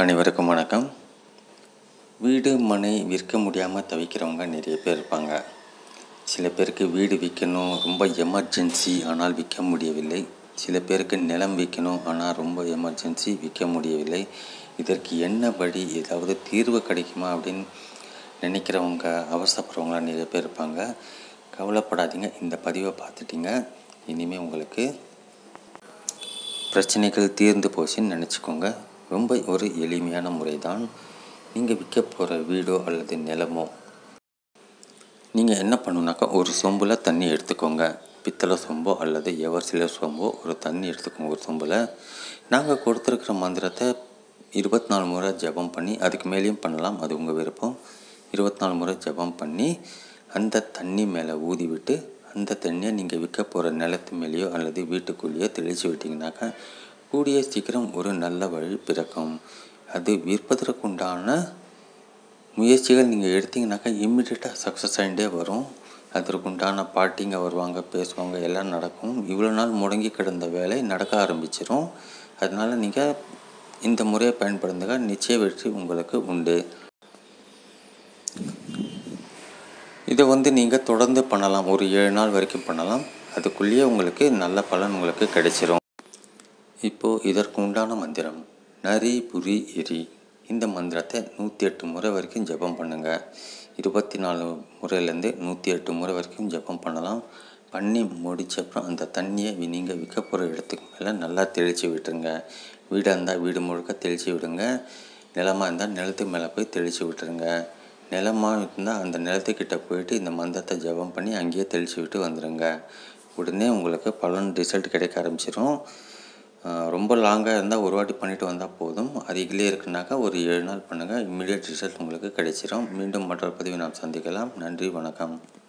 அனைவருக்கும் வணக்கம் வீடு மனை விற்க முடியாமல் தவிக்கிறவங்க நிறைய பேர் இருப்பாங்க சில பேருக்கு வீடு விற்கணும் ரொம்ப எமர்ஜென்சி ஆனால் விற்க முடியவில்லை சில பேருக்கு நிலம் விற்கணும் ஆனால் ரொம்ப எமர்ஜென்சி விற்க முடியவில்லை இதற்கு என்ன வழி ஏதாவது தீர்வு கிடைக்குமா அப்படின்னு நினைக்கிறவங்க அவசரப்படுறவங்களாம் நிறைய பேர் இருப்பாங்க கவலைப்படாதீங்க இந்த பதிவை பார்த்துட்டீங்க இனிமேல் உங்களுக்கு பிரச்சனைகள் தீர்ந்து போச்சுன்னு நினச்சிக்கோங்க ரொம்ப ஒரு எளிமையான முறை தான் நீங்கள் விற்க போகிற வீடோ அல்லது நிலமோ நீங்கள் என்ன பண்ணணுனாக்கா ஒரு சொம்பில் தண்ணி எடுத்துக்கோங்க பித்தளை சொம்போ அல்லது எவர் சில சொம்போ ஒரு தண்ணி எடுத்துக்கோங்க ஒரு சொம்பில் நாங்கள் கொடுத்துருக்குற மந்திரத்தை இருபத்தி நாலு முறை ஜபம் பண்ணி அதுக்கு மேலேயும் பண்ணலாம் அது உங்கள் விருப்பம் இருபத்தி நாலு முறை ஜபம் பண்ணி அந்த தண்ணி மேலே ஊதி விட்டு அந்த தண்ணியை நீங்கள் விற்க போகிற நிலத்து மேலேயோ அல்லது வீட்டுக்குள்ளேயோ தெளித்து விட்டிங்கனாக்கா கூடிய சீக்கிரம் ஒரு நல்ல வழி பிறக்கும் அது விற்பதற்குண்டான முயற்சிகள் நீங்கள் எடுத்தீங்கனாக்கா இம்மிடியட்டாக சக்ஸஸ் ஆகிட்டே வரும் அதற்குண்டான பாட்டிங்க வருவாங்க பேசுவாங்க எல்லாம் நடக்கும் இவ்வளோ நாள் முடங்கி கிடந்த வேலை நடக்க ஆரம்பிச்சிடும் அதனால் நீங்கள் இந்த முறையை பயன்படுத்துங்க நிச்சய வெற்றி உங்களுக்கு உண்டு இதை வந்து நீங்கள் தொடர்ந்து பண்ணலாம் ஒரு ஏழு நாள் வரைக்கும் பண்ணலாம் அதுக்குள்ளேயே உங்களுக்கு நல்ல பலன் உங்களுக்கு கிடைச்சிரும் இப்போது இதற்கு உண்டான மந்திரம் நரி புரி எரி இந்த மந்திரத்தை நூற்றி எட்டு முறை வரைக்கும் ஜெபம் பண்ணுங்கள் இருபத்தி நாலு முறையிலேருந்து நூற்றி எட்டு முறை வரைக்கும் ஜெபம் பண்ணலாம் பண்ணி முடிச்சப்பறம் அந்த தண்ணியை நீங்கள் விற்க போகிற இடத்துக்கு மேலே நல்லா தெளித்து விட்டுருங்க வீடாக இருந்தால் வீடு முழுக்க தெளித்து விடுங்க நிலமாக இருந்தால் நிலத்துக்கு மேலே போய் தெளித்து விட்டுருங்க நிலமாக இருந்தால் அந்த நிலத்துக்கிட்ட போயிட்டு இந்த மந்திரத்தை ஜெபம் பண்ணி அங்கேயே தெளித்து விட்டு வந்துடுங்க உடனே உங்களுக்கு பலன் ரிசல்ட் கிடைக்க ஆரம்பிச்சிடும் ரொம்ப லாங்காக இருந்தால் ஒரு வாட்டி பண்ணிவிட்டு வந்தால் போதும் அருகிலே இருக்குனாக்கா ஒரு ஏழு நாள் பண்ணுங்கள் இம்மிடியட் ரிசல்ட் உங்களுக்கு கிடைச்சிரும் மீண்டும் மற்றொரு பதிவை நாம் சந்திக்கலாம் நன்றி வணக்கம்